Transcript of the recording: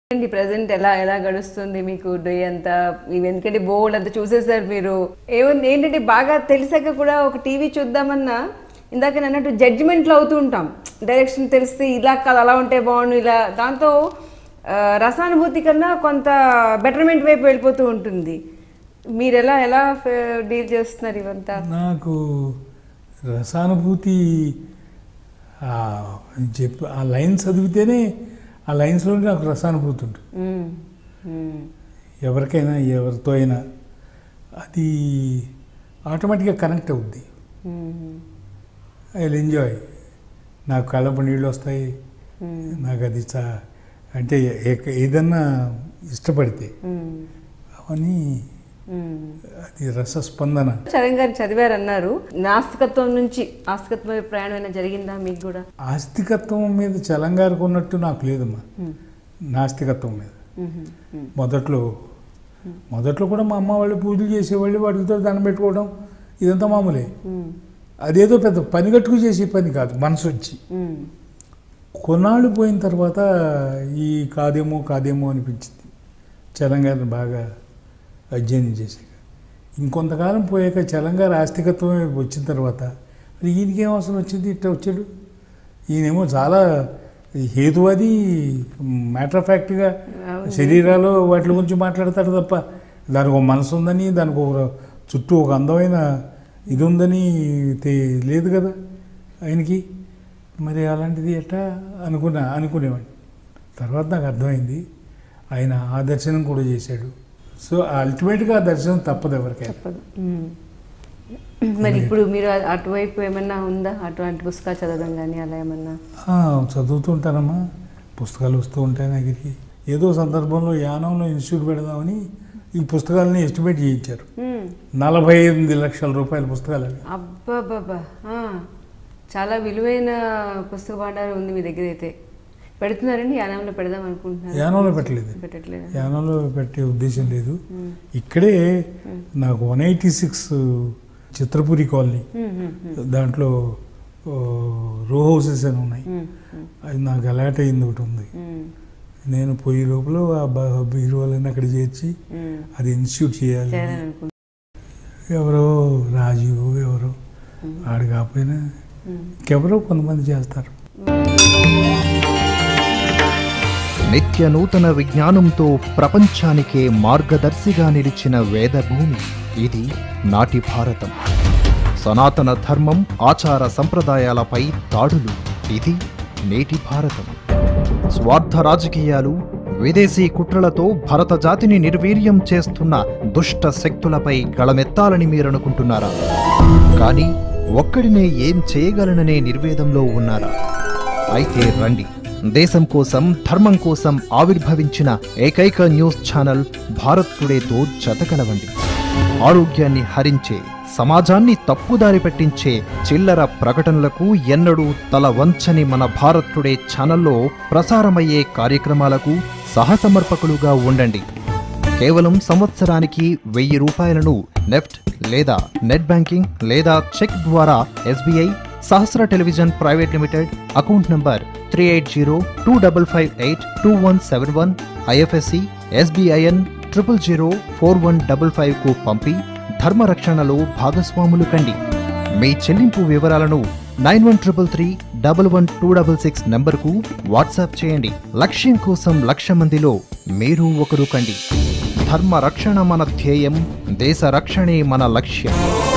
ఏంటి ప్రజెంట్ ఎలా ఎలా గడుస్తుంది మీకు డే అంతా ఇవి ఎందుకంటే బోల్డ్ అంతా చూసేసారు మీరు ఏముంది ఏంటంటే బాగా తెలిసాక కూడా ఒక టీవీ చూద్దామన్నా ఇందాక నేను అన్నట్టు జడ్జిమెంట్లు అవుతూ ఉంటాం డైరెక్షన్ తెలిస్తే ఇలా కాదు అలా ఉంటే బాగుండు ఇలా దాంతో ఆ, రసానుభూతి కన్నా కొంత బెటర్మెంట్ వైపు వెళ్ళిపోతూ ఉంటుంది మీరు ఎలా ఎలా డీల్ చేస్తున్నారు ఇవంతా నాకు రసానుభూతి ఆ చెప్పు ఆ లైన్ చదివితేనే ఆ లైన్స్లో నాకు రసానుభూతి ఉంటుంది మ్మ్. మ్మ్. ఎవరికైనా ఎవరితో అయినా అది ఆటోమేటిక్గా కనెక్ట్ అవుద్ది మ్మ్. ఐ విల్ ఎంజాయ్ నాకు కళ్ళపు నీళ్ళు వస్తాయి మ్మ్. నాకు అది చా అంటే ఏ- ఏదన్నా ఇష్టపడితే మ్మ్. అవన్నీ మ్మ్. అది రసస్పందన చరణ్ గారు చదివారన్నారు నాస్తికత్వం నుంచి ఆస్తికత్వం వైపు ప్రయాణం ఏమైనా జరిగిందా మీకు కూడా ఆస్తికత్వం మీద చలంగారికి ఉన్నట్టు నాకు లేదమ్మా నాస్తికత్వం మీద మ్మ్. మ్మ్. మొదట్లో మొదట్లో కూడా మా అమ్మ వాళ్ళు పూజలు చేసేవాళ్ళు వాటితో దండం పెట్టుకోవడం ఇదంతా మామూలే మ్మ్. అదేదో పెద్ద పని కట్టుకు చేసే పని కాదు మనసు వచ్చి మ్మ్. కొన్నాళ్ళు పోయిన తర్వాత ఈ కాదేమో కాదేమో అనిపించింది చలంగారిని బాగా అధ్యయనం చేశాక ఇంకొంతకాలం పోయాక చలంగారు ఆస్తికత్వం వచ్చిన తర్వాత మరి ఈయనకేం అవసరం వచ్చింది ఇట్లా వచ్చాడు ఈయనేమో చాలా హేతువాది మ్యాటర్ ఆఫ్ ఫ్యాక్ట్గా అవును. శరీరాలు వాటి గురించి మాట్లాడతాడు తప్ప దానికి ఒక మనసు ఉందని దానికి ఒక చుట్టూ ఒక అందమైన ఇది ఉందని తె- లేదు కదా ఆయనకి మరి అలాంటిది ఎట్టా అనుకున్నా అనుకునేవాడిని తర్వాత నాకు అర్థమైంది ఆయన ఆ దర్శనం కూడా చేశాడు సో అల్టిమేట్గా ఆ దర్శనం తప్పదు ఎవరికైనా తప్పదు మ్మ్. మరి ఇప్పుడు మీరు అ- అటువైపు ఏమన్నా ఉందా అటువంటి పుస్తకాలు చదవడం కానీ అలా ఏమన్నా ఆ, చదువుతుంటానమ్మా పుస్తకాలు వస్తూ ఉంటాయి నా దగ్గరికి ఏదో సందర్భంలో యానంలో ఇన్స్టిట్యూట్ పెడదామని ఈ పుస్తకాలని ఎస్టిమేట్ చేయించారు మ్మ్. నలభై ఎనిమిది లక్షల రూపాయల పుస్తకాలు అవి అబ్బాబాబా ఆ. చాలా విలువైన పుస్తక భాండారం ఉంది మీ దగ్గర అయితే పెడుతున్నారండి యానంలో పెడదాం అనుకుంటున్నారు యానంలో పెట్టలేదు పెట్టట్లేదు యానంలో పెట్టే ఉద్దేశం లేదు ఇక్కడే నాకు one eighty six Chitrapuri colony దాంట్లో ఓ, రో హౌసెస్ అని ఉన్నాయి అది నాకు అలాట్ అయింది ఒకటి ఉంది నేను పోయే లోపల ఆ బ- బీరువాలని అక్కడ చేర్చి అది ఇన్స్టిట్యూట్ చేయాలి చేయాలని అనుకుంటున్నారు ఎవరో రాజీవ్ ఎవరో ఆడు కాకపోయినా ఇంకెవరో కొంతమంది చేస్తారు నిత్య నూతన విజ్ఞానంతో ప్రపంచానికే మార్గదర్శిగా నిలిచిన వేదభూమి ఇది నాటి భారతం సనాతన ధర్మం ఆచార సంప్రదాయాలపై దాడులు ఇది నేటి భారతం స్వార్థ రాజకీయాలు విదేశీ కుట్రలతో భరత జాతిని నిర్వీర్యం చేస్తున్న దుష్ట శక్తులపై గళమెత్తాలని మీరనుకుంటున్నారా కానీ ఒక్కడినే ఏం చేయగలననే నిర్వేదంలో ఉన్నారా అయితే రండి దేశం కోసం ధర్మం కోసం ఆవిర్భవించిన ఏకైక న్యూస్ ఛానల్ భారత్ టుడేతో జతకలవండి ఆరోగ్యాన్ని హరించే సమాజాన్ని తప్పుదారి పట్టించే చిల్లర ప్రకటనలకు ఎన్నడూ తల వంచని మన భారత్ టుడే ఛానల్లో ప్రసారమయ్యే కార్యక్రమాలకు సహసమర్పకులుగా ఉండండి కేవలం సంవత్సరానికి వెయ్యి రూపాయలను నెఫ్ట్ లేదా నెట్ బ్యాంకింగ్ లేదా చెక్ ద్వారా SBI Sahasra television private limited account number three eight zero two double five eight two one seven one IFSC SBIN triple zero four one double five కు పంపి ధర్మరక్షణలో భాగస్వాములు కండి మీ చెల్లింపు వివరాలను nine one triple three double one two double six నంబర్కు WhatsApp చేయండి లక్ష్యం కోసం లక్ష మందిలో మీరు ఒకరు కండి ధర్మ రక్షణ మన ధ్యేయం దేశ రక్షణే మన లక్ష్యం